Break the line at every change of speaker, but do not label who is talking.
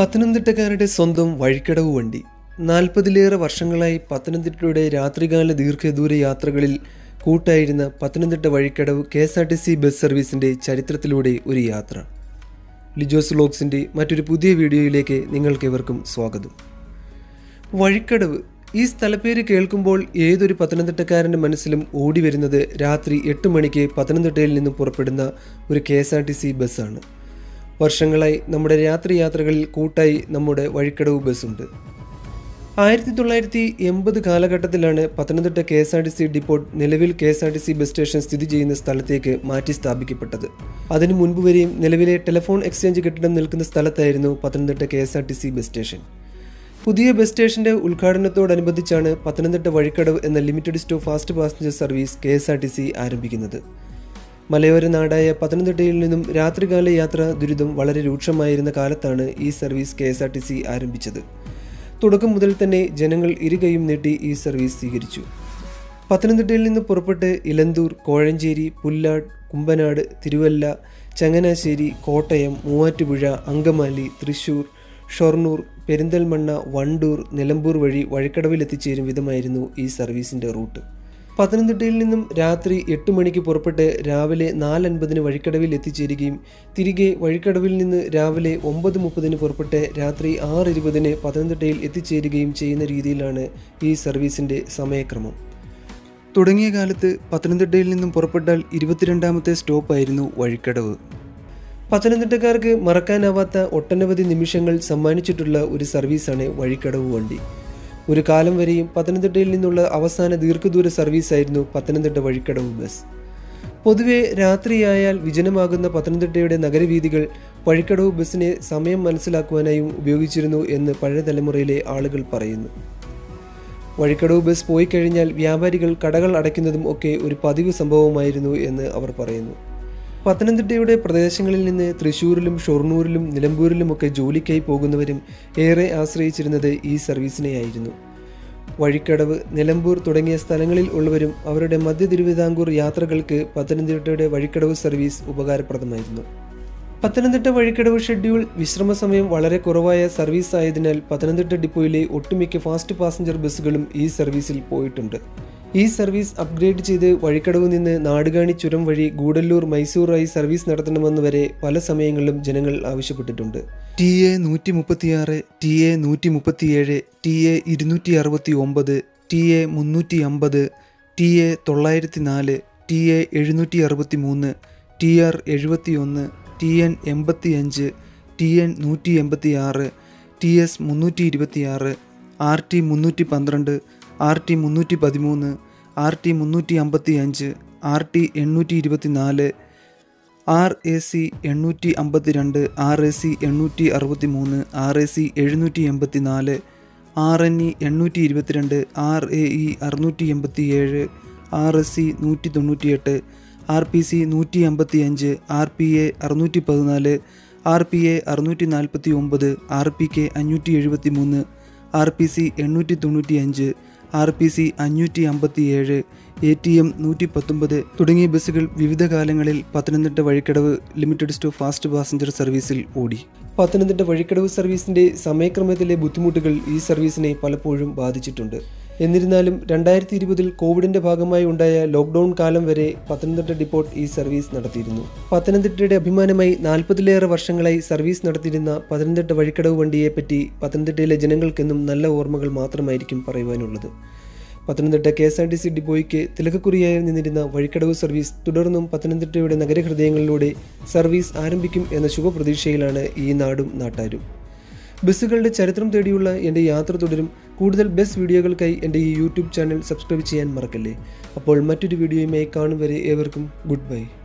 പത്തനംതിട്ടക്കാരുടെ സ്വന്തം വഴിക്കടവ് വണ്ടി നാൽപ്പതിലേറെ വർഷങ്ങളായി പത്തനംതിട്ടയുടെ രാത്രികാല ദീർഘദൂര യാത്രകളിൽ കൂട്ടായിരുന്ന Pathanamthitta Vazhikkadavu K S R T C bus സർവീസിൻ്റെ ചരിത്രത്തിലൂടെ ഒരു യാത്ര ലിജോസ് വ്ലോഗ്സിൻ്റെ മറ്റൊരു പുതിയ വീഡിയോയിലേക്ക് നിങ്ങൾക്കേവർക്കും സ്വാഗതം വഴിക്കടവ് ഈ സ്ഥലപ്പേര് കേൾക്കുമ്പോൾ ഏതൊരു പത്തനംതിട്ടക്കാരൻ്റെ മനസ്സിലും ഓടി വരുന്നത് രാത്രി എട്ട് മണിക്ക് പത്തനംതിട്ടയിൽ നിന്നും പുറപ്പെടുന്ന ഒരു K S R T C ബസ്സാണ് വർഷങ്ങളായി നമ്മുടെ രാത്രി യാത്രകളിൽ കൂട്ടായി നമ്മുടെ വഴിക്കടവ് ബസ്സുണ്ട് ആയിരത്തി തൊള്ളായിരത്തി എൺപത് കാലഘട്ടത്തിലാണ് Pathanamthitta K S R T C ഡിപ്പോട്ട് നിലവിൽ K S R T C bus station സ്ഥിതി ചെയ്യുന്ന സ്ഥലത്തേക്ക് മാറ്റി സ്ഥാപിക്കപ്പെട്ടത് അതിനു മുൻപ് വരെയും നിലവിലെ ടെലിഫോൺ എക്സ്ചേഞ്ച് കെട്ടിടം നിൽക്കുന്ന സ്ഥലത്തായിരുന്നു Pathanamthitta K S R T C bus station പുതിയ ബസ് സ്റ്റേഷന്റെ ഉദ്ഘാടനത്തോടനുബന്ധിച്ചാണ് പത്തനംതിട്ട വഴിക്കടവ് എന്ന limited stop fast passenger service K S R T C ആരംഭിക്കുന്നത് മലയോര നാടായ പത്തനംതിട്ടയിൽ നിന്നും രാത്രികാല യാത്ര ദുരിതം വളരെ രൂക്ഷമായിരുന്ന കാലത്താണ് ഈ service K S R T C ആരംഭിച്ചത് തുടക്കം മുതൽ തന്നെ ജനങ്ങൾ ഇരുകൈയും നീട്ടി ഈ സർവീസ് സ്വീകരിച്ചു പത്തനംതിട്ടയിൽ നിന്ന് പുറപ്പെട്ട് ഇലന്തൂർ കോഴഞ്ചേരി പുല്ലാട് കുമ്പനാട് തിരുവല്ല ചങ്ങനാശ്ശേരി കോട്ടയം മൂവാറ്റുപുഴ അങ്കമാലി തൃശൂർ ഷൊർണൂർ പെരിന്തൽമണ്ണ വണ്ടൂർ നിലമ്പൂർ വഴി വഴിക്കടവിൽ എത്തിച്ചേരും വിധമായിരുന്നു ഈ സർവീസിൻ്റെ റൂട്ട് പത്തനംതിട്ടയിൽ നിന്നും രാത്രി എട്ട് മണിക്ക് പുറപ്പെട്ട് രാവിലെ നാലൻപതിന് വഴിക്കടവിൽ എത്തിച്ചേരുകയും തിരികെ വഴിക്കടവിൽ നിന്ന് രാവിലെ ഒമ്പത് മുപ്പതിന് പുറപ്പെട്ട് രാത്രി ആറ് ഇരുപതിന് പത്തനംതിട്ടയിൽ എത്തിച്ചേരുകയും ചെയ്യുന്ന രീതിയിലാണ് ഈ സർവീസിൻ്റെ സമയക്രമം തുടങ്ങിയ കാലത്ത് പത്തനംതിട്ടയിൽ നിന്നും പുറപ്പെട്ടാൽ ഇരുപത്തിരണ്ടാമത്തെ സ്റ്റോപ്പായിരുന്നു വഴിക്കടവ് പത്തനംതിട്ടക്കാർക്ക് മറക്കാനാവാത്ത ഒട്ടനവധി നിമിഷങ്ങൾ സമ്മാനിച്ചിട്ടുള്ള ഒരു സർവീസാണ് വഴിക്കടവ് വണ്ടി ഒരു കാലം വരെയും പത്തനംതിട്ടയിൽ നിന്നുള്ള അവസാന ദീർഘദൂര സർവീസായിരുന്നു പത്തനംതിട്ട വഴിക്കടവ് ബസ് പൊതുവെ രാത്രിയായാൽ വിജനമാകുന്ന പത്തനംതിട്ടയുടെ നഗരവീഥികൾ വഴിക്കടവ് ബസ്സിനെ സമയം മനസ്സിലാക്കുവാനായും ഉപയോഗിച്ചിരുന്നു എന്ന് പഴയ തലമുറയിലെ ആളുകൾ പറയുന്നു വഴിക്കടവ് ബസ് പോയി കഴിഞ്ഞാൽ വ്യാപാരികൾ കടകൾ അടയ്ക്കുന്നതും ഒക്കെ ഒരു പതിവ് സംഭവമായിരുന്നു എന്ന് അവർ പറയുന്നു പത്തനംതിട്ടയുടെ പ്രദേശങ്ങളിൽ നിന്ന് തൃശ്ശൂരിലും ഷൊർണൂരിലും നിലമ്പൂരിലുമൊക്കെ ജോലിക്കായി പോകുന്നവരും ഏറെ ആശ്രയിച്ചിരുന്നത് ഈ സർവീസിനെയായിരുന്നു വഴിക്കടവ് നിലമ്പൂർ തുടങ്ങിയ സ്ഥലങ്ങളിൽ ഉള്ളവരും അവരുടെ മധ്യ തിരുവിതാംകൂർ യാത്രകൾക്ക് പത്തനംതിട്ടയുടെ വഴിക്കടവ് സർവീസ് ഉപകാരപ്രദമായിരുന്നു പത്തനംതിട്ട വഴിക്കടവ് ഷെഡ്യൂൾ വിശ്രമ സമയം വളരെ കുറവായ സർവീസ് ആയതിനാൽ പത്തനംതിട്ട ഡിപ്പോയിലെ ഒട്ടുമിക്ക ഫാസ്റ്റ് പാസഞ്ചർ ബസ്സുകളും ഈ സർവീസിൽ പോയിട്ടുണ്ട് ഈ സർവീസ് അപ്ഗ്രേഡ് ചെയ്ത് വഴിക്കടവ് നിന്ന് നാടുകാണി ചുരം വഴി ഗൂഡല്ലൂർ മൈസൂറായി സർവീസ് നടത്തണമെന്ന് വരെ പല സമയങ്ങളിലും ജനങ്ങൾ ആവശ്യപ്പെട്ടിട്ടുണ്ട് ടി എ നൂറ്റി മുപ്പത്തിയാറ് ടി എ നൂറ്റി മുപ്പത്തിയേഴ് ടി എ ഇരുന്നൂറ്റി അറുപത്തി ഒമ്പത് ടി എ മുന്നൂറ്റി അമ്പത് ടി എ തൊള്ളായിരത്തി നാല് ടി എ എഴുന്നൂറ്റി അറുപത്തി മൂന്ന് ടി ആർ എഴുപത്തി ഒന്ന് ടി എൻ എൺപത്തി അഞ്ച് ടി എൻ നൂറ്റി എൺപത്തി ആറ് ടി എസ് മുന്നൂറ്റി ഇരുപത്തിയാറ് ആർ ടി മുന്നൂറ്റി പന്ത്രണ്ട് ആർ ടി മുന്നൂറ്റി പതിമൂന്ന് ആർ ടി മുന്നൂറ്റി അമ്പത്തി അഞ്ച് ആർ ടി എണ്ണൂറ്റി ഇരുപത്തി നാല് ആർ എ സി എണ്ണൂറ്റി അമ്പത്തി രണ്ട് ആർ എ സി എണ്ണൂറ്റി അറുപത്തി മൂന്ന് ആർ എ സി എഴുന്നൂറ്റി എൺപത്തി നാല് ആർ എൻ ഇ എണ്ണൂറ്റി ഇരുപത്തിരണ്ട് ആർ എ ഇ അറുന്നൂറ്റി എൺപത്തി ഏഴ് ആർ എസ് സി നൂറ്റി തൊണ്ണൂറ്റിയെട്ട് ആർ പി സി നൂറ്റി അമ്പത്തി അഞ്ച് ആർ പി എ അറുന്നൂറ്റി പതിനാല് ആർ പി എ അറുന്നൂറ്റി നാൽപ്പത്തി ഒമ്പത് ആർ പി കെ അഞ്ഞൂറ്റി എഴുപത്തി മൂന്ന് ആർ പി സി എണ്ണൂറ്റി തൊണ്ണൂറ്റി അഞ്ച് ആർ പി സി അഞ്ഞൂറ്റി അമ്പത്തി ഏഴ് എ ടി എം നൂറ്റി പത്തൊമ്പത് തുടങ്ങിയ ബസ്സുകൾ വിവിധ കാലങ്ങളിൽ Pathanamthitta Vazhikkadavu limited stop fast passenger സർവീസിൽ ഓടി പത്തനംതിട്ട വഴിക്കടവ് സർവീസിന്റെ സമയക്രമത്തിലെ ബുദ്ധിമുട്ടുകൾ ഈ സർവീസിനെ പലപ്പോഴും ബാധിച്ചിട്ടുണ്ട് എന്നിരുന്നാലും രണ്ടായിരത്തി ഇരുപതിൽ കോവിഡിന്റെ ഭാഗമായി ഉണ്ടായ ലോക്ക്ഡൌൺ കാലം വരെ പത്തനംതിട്ട ഡിപ്പോട്ട് ഈ സർവീസ് നടത്തിയിരുന്നു പത്തനംതിട്ടയുടെ അഭിമാനമായി നാൽപ്പതിലേറെ വർഷങ്ങളായി സർവീസ് നടത്തിയിരുന്ന പത്തനംതിട്ട വഴിക്കടവ് വണ്ടിയെപ്പറ്റി പത്തനംതിട്ടയിലെ ജനങ്ങൾക്കെന്നും നല്ല ഓർമ്മകൾ മാത്രമായിരിക്കും പറയുവാനുള്ളത് Pathanamthitta K S R T C ഡിപ്പോയ്ക്ക് തിലകക്കുറിയായി നിന്നിരുന്ന വഴിക്കടവ് സർവീസ് തുടർന്നും പത്തനംതിട്ടയുടെ നഗരഹൃദയങ്ങളിലൂടെ സർവീസ് ആരംഭിക്കും എന്ന ശുഭപ്രതീക്ഷയിലാണ് ഈ നാടും നാട്ടാരും ബസ്സുകളുടെ ചരിത്രം തേടിയുള്ള എൻ്റെ യാത്ര തുടരും കൂടുതൽ ബസ് വീഡിയോകൾക്കായി എൻ്റെ ഈ യൂട്യൂബ് ചാനൽ സബ്സ്ക്രൈബ് ചെയ്യാൻ മറക്കല്ലേ അപ്പോൾ മറ്റൊരു വീഡിയോയുമായി കാണും വരെ ഏവർക്കും ഗുഡ് ബൈ